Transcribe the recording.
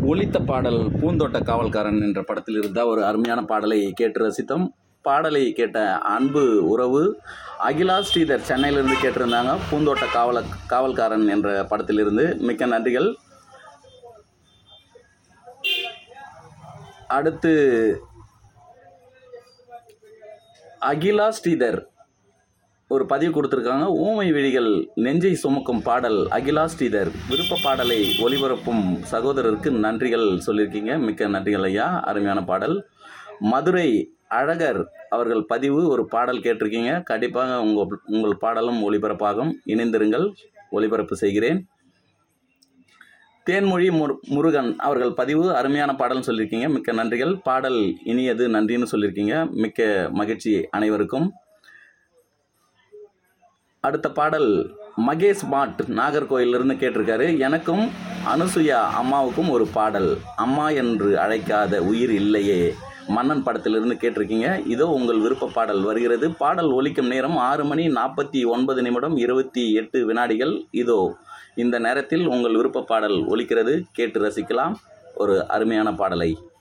ஒலித்த பாடல் பூந்தோட்ட காவல்காரன் என்ற படத்தில் இருந்த ஒரு அருமையான பாடலை கேட்டு ரசித்தோம் பாடலை கேட்ட அன்பு உறவு அகிலா ஸ்ரீதர் சென்னையிலிருந்து கேட்டிருந்தாங்க பூந்தோட்ட காவல காவல்காரன் என்ற படத்திலிருந்து மிக்க நன்றிகள் அடுத்து அகிலா ஸ்ரீதர் ஒரு பதிவு கொடுத்துருக்காங்க ஊமை விழிகள் நெஞ்சை சுமக்கும் பாடல் அகிலா ஸ்ரீதர் விருப்ப பாடலை ஒளிபரப்பும் சகோதரருக்கு நன்றிகள் சொல்லியிருக்கீங்க மிக்க நன்றிகள் ஐயா அருமையான பாடல் மதுரை அழகர் அவர்கள் பதிவு ஒரு பாடல் கேட்டிருக்கீங்க கண்டிப்பாக உங்கள் உங்கள் பாடலும் ஒளிபரப்பாகும் இணைந்திருங்கள் ஒளிபரப்பு செய்கிறேன் தேன்மொழி முரு முருகன் அவர்கள் பதிவு அருமையான பாடல்னு சொல்லியிருக்கீங்க மிக்க நன்றிகள் பாடல் இனியது நன்றின்னு சொல்லியிருக்கீங்க மிக்க மகிழ்ச்சி அனைவருக்கும் அடுத்த பாடல் மகேஷ் மாட் நாகர்கோயிலிருந்து கேட்டிருக்காரு எனக்கும் அனுசுயா அம்மாவுக்கும் ஒரு பாடல் அம்மா என்று அழைக்காத உயிர் இல்லையே மன்னன் படத்திலிருந்து கேட்டிருக்கீங்க இதோ உங்கள் விருப்ப பாடல் வருகிறது பாடல் ஒலிக்கும் நேரம் ஆறு மணி நாற்பத்தி ஒன்பது நிமிடம் இருபத்தி எட்டு வினாடிகள் இதோ இந்த நேரத்தில் உங்கள் விருப்ப பாடல் ஒலிக்கிறது கேட்டு ரசிக்கலாம் ஒரு அருமையான பாடலை